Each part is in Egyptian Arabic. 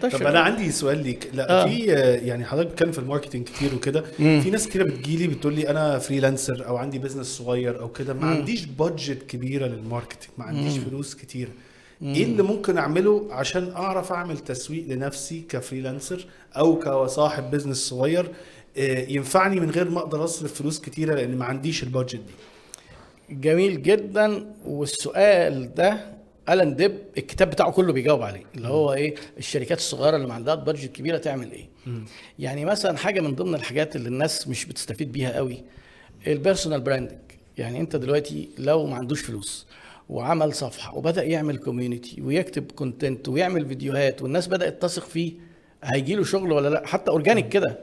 منتشر طب انا عندي سؤال ليك لا آه. آه. في آه، يعني حضرتك بتتكلم في الماركتنج كتير وكده في ناس كتير بتجيلي بتقول لي انا فريلانسر او عندي بزنس صغير او كده ما عنديش بادجت كبيره للماركتنج ما عنديش فلوس كتيره ايه اللي ممكن اعمله عشان اعرف اعمل تسويق لنفسي كفريلانسر او كصاحب بزنس صغير آه، ينفعني من غير ما اقدر اصرف فلوس كتيره لان ما عنديش البادجت دي جميل جدا والسؤال ده الان ديب الكتاب بتاعه كله بيجاوب عليه اللي هو ايه الشركات الصغيره اللي ما عندها بادجت كبيره تعمل ايه يعني مثلا حاجه من ضمن الحاجات اللي الناس مش بتستفيد بيها قوي البيرسونال براندنج يعني انت دلوقتي لو ما عندوش فلوس وعمل صفحه وبدا يعمل كوميونتي ويكتب كونتنت ويعمل فيديوهات والناس بدات تثق فيه هيجي له شغل ولا لا حتى اورجانيك كده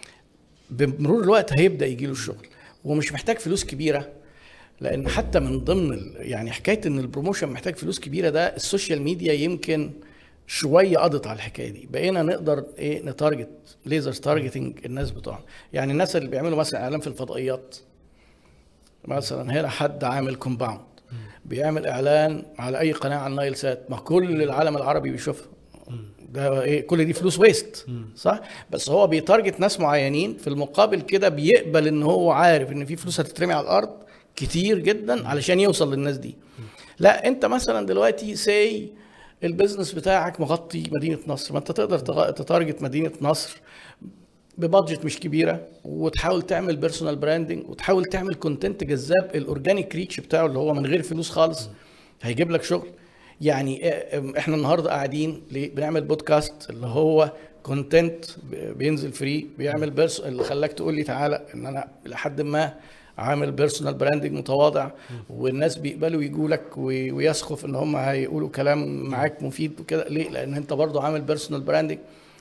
بمرور الوقت هيبدا يجي له الشغل ومش محتاج فلوس كبيره لان حتى من ضمن ال- يعني حكايه ان البروموشن محتاج فلوس كبيره ده السوشيال ميديا يمكن شويه قضت على الحكايه دي بقينا نقدر ايه نتارجت ليزر تارجتنج الناس بتوعنا يعني الناس اللي بيعملوا مثلا اعلان في الفضائيات مثلا هنا حد عامل كومباوند بيعمل اعلان على اي قناه على النايل سات ما كل العالم العربي بيشوفها ده ايه كل دي فلوس ويست صح بس هو بيتارجت ناس معينين في المقابل كده بيقبل ان هو عارف ان في فلوس هتترمي على الارض كتير جدا علشان يوصل للناس دي لا انت مثلا دلوقتي سي البيزنس بتاعك مغطي مدينه نصر ما انت تقدر تغ- تتارجت مدينه نصر ببادجت مش كبيره وتحاول تعمل بيرسونال براندنج وتحاول تعمل كونتنت جذاب الاورجانيك ريتش بتاعه اللي هو من غير فلوس خالص هيجيب لك شغل يعني اه- احنا النهارده قاعدين ليه؟ بنعمل بودكاست اللي هو كونتنت بينزل فري بيعمل بيرس اللي خلاك تقول لي تعالى ان انا لحد ما عامل بيرسونال براندنج متواضع والناس بيقبلوا يجوا لك وي- ويسخوا في ان هم هيقولوا كلام معاك مفيد وكده ليه؟ لان انت برضو عامل بيرسونال براندنج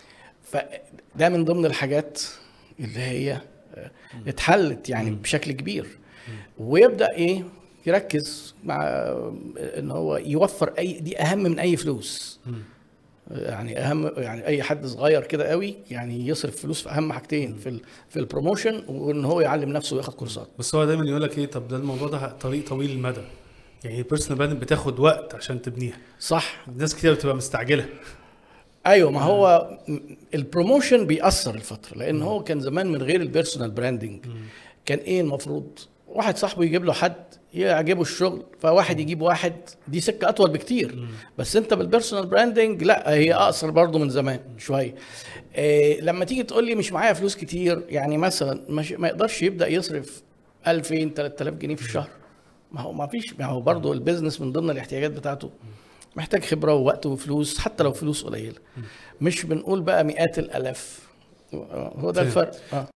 فده من ضمن الحاجات اللي هي آه، اتحلت يعني بشكل كبير ويبدا ايه يركز مع آه، ان هو يوفر اي دي اهم من اي فلوس يعني اهم يعني اي حد صغير كده قوي يعني يصرف فلوس في اهم حاجتين في ال في البروموشن وان هو يعلم نفسه وياخد كورسات بس هو دايما يقول لك ايه طب ده الموضوع ده طريق طويل المدى يعني البيرسونال براند بتاخد وقت عشان تبنيها صح ناس كتير بتبقى مستعجله ايوه ما هو م- البروموشن بيأثر الفتره لان هو كان زمان من غير البيرسونال براندنج كان ايه المفروض واحد صاحبه يجيب له حد يعجبه الشغل فواحد يجيب واحد دي سكه اطول بكتير بس انت بالبيرسونال براندنج لا هي اقصر برضو من زمان شويه إيه لما تيجي تقول لي مش معايا فلوس كتير يعني مثلا مش ما يقدرش يبدا يصرف 2000 3000 جنيه في الشهر ما هو ما فيش ما هو برضه البيزنس من ضمن الاحتياجات بتاعته محتاج خبره ووقت وفلوس حتى لو فلوس قليله مش بنقول بقى مئات الالاف هو ده فهمت. الفرق اه